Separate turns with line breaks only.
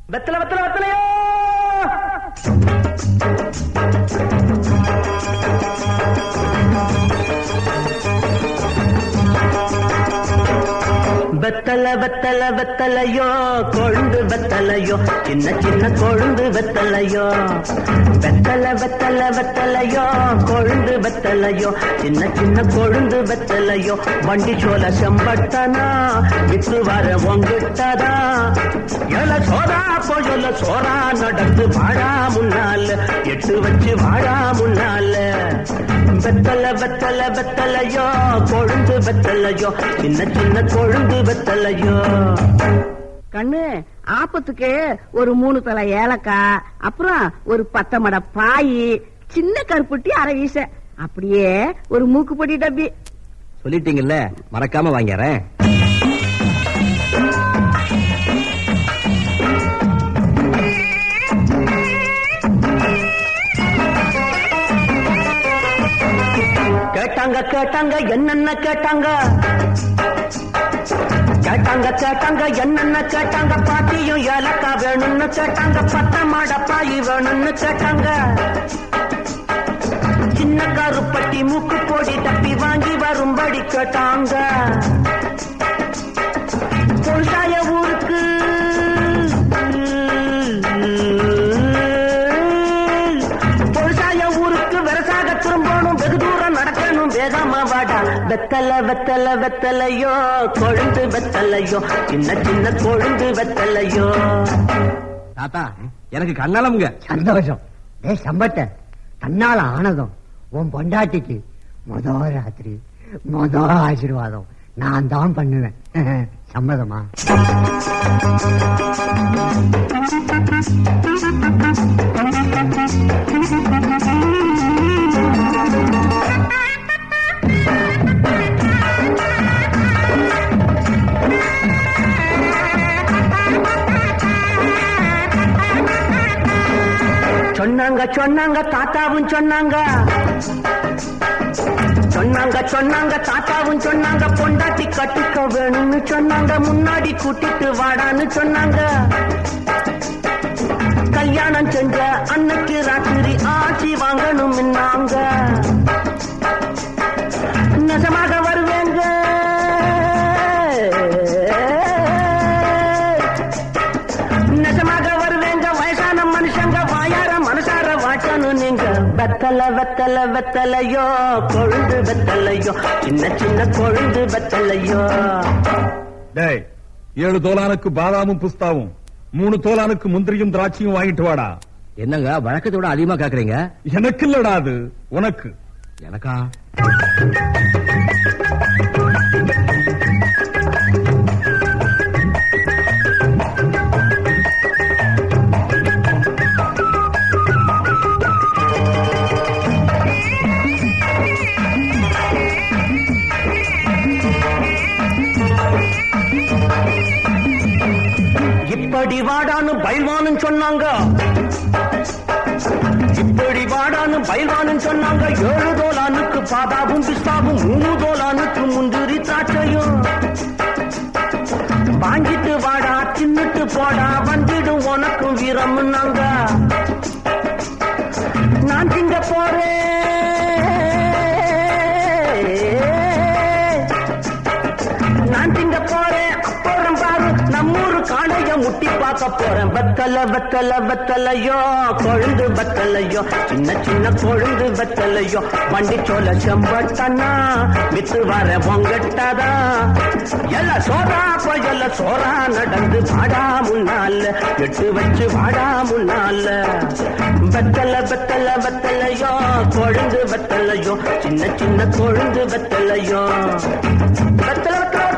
வெத்தல வெத்தல வெத்தலையோ வெத்தல வெத்தல வெத்தலையோ கொழுந்து வெத்தலையோ சின்ன சின்ன கொழுந்து வெத்தலையோ வெத்தல வெத்தல வெத்தலையோ கொழுந்து வெத்தலையோ சின்ன சின்ன கொழுந்து வெத்தலையோ வண்டி சோல செம்பட்டனா வித்து வர உங்கிட்டதா எல சோதா போயல சோரா நடந்து வாழா முன்னால எட்டு வச்சு வாழா முன்னால வெத்தல வெத்தல வெத்தலையோ கொழுந்து வெத்தலையோ சின்ன சின்ன கொழுந்து வெத்தலையோ
கண்ணு ஆப்பத்துக்கு ஒரு மூணு தலை ஏலக்காய் அப்புறம் ஒரு பத்து மட பாய் சின்ன கருப்புட்டி அரை வீச அப்படியே ஒரு மூக்குப்பொடி டப்பி
சொல்லிட்டீங்கல்ல மறக்காம வாங்கிறேன்
கேட்டாங்க கேட்டாங்க என்னென்ன கேட்டாங்க கேட்டாங்க கேட்டாங்க என்னென்ன கேட்டாங்க பாட்டியும் ஏலக்கா வேணும்னு கேட்டாங்க பத்த மாட பாய் வேணும்னு கேட்டாங்க சின்ன கருப்பட்டி மூக்கு போடி தப்பி வாங்கி வரும்படி கேட்டாங்க பொருசாய ஊருக்கு பொருசாய ஊருக்கு வெரசாக திரும்பணும் வெகு தூரம் நடக்கணும் வேகமா வாடா வெத்தல வெத்தல வெத்தலையோ கொழுந்து வெத்தலையோ சின்ன சின்ன கொழுந்து வெத்தலையோ
தாத்தா எனக்கு கண்ணாலமுங்க
சந்தோஷம் டே சம்பட்ட தன்னால ஆனதும் உன் பொண்டாட்டிக்கு மொத ராத்திரி மொத ஆசீர்வாதம் நான் தான் பண்ணுவேன் சம்மதமா
சொன்னாங்க சொன்னாங்க தாத்தாவும் சொன்னாங்க சொன்னாங்க சொன்னாங்க தாத்தாவும் சொன்னாங்க பொண்டாட்டி கட்டிக்க வேணும்னு சொன்னாங்க முன்னாடி கூட்டிட்டு வாடான்னு சொன்னாங்க கல்யாணம் செஞ்ச அன்னைக்கு ராத்திரி ஆட்சி வாங்கணும் நாங்க நெசமாக வருவேங்க நெசமாக வருவேங்க வயசான மனுஷங்க வாயார மனசார வாட்டணும் நீங்க வெத்தல வெத்தல வெத்தலையோ கொழுந்து வெத்தலையோ சின்ன சின்ன கொழுந்து வெத்தலையோ
டேய் ஏழு தோலானுக்கு பாதாமும் புஸ்தாவும் மூணு தோலானுக்கு முந்திரியும் திராட்சையும் வாங்கிட்டு வாடா
என்னங்க வழக்கத்தை விட அதிகமா கேக்குறீங்க
எனக்கு இல்லடா அது உனக்கு
எனக்கா
இப்படி வாடான்னு பயில்வான்னு சொன்னாங்க இப்படி வாடான்னு பயில்வான்னு சொன்னாங்க ஏழு தோலானுக்கு பாதாவும் பிஸ்தாவும் மூணு தோலானுக்கு முந்திரி திராட்சையும் வாங்கிட்டு வாடா தின்னுட்டு போடா வந்துடும் உனக்கும் வீரம்னாங்க நான் திங்க போறேன் நான் திங்க போறேன் அப்புறம் பாரு நம்மூரு காளைய முட்டி பார்க்க போறேன் வெத்தல வெத்தல வெத்தலையோ கொழுந்து வெத்தலையோ சின்ன சின்ன கொழுந்து வெத்தலையோ வண்டி சோல செம்பட்டனா வித்து வர பொங்கட்டதா எல்ல சோதா போயல்ல சோரா நடந்து வாடா முன்னால எட்டு வச்சு வாடா முன்னால வெத்தல வெத்தல வெத்தலையோ கொழுந்து வெத்தலையோ சின்ன சின்ன கொழுந்து வெத்தலையோ வெத்தல வெத்தல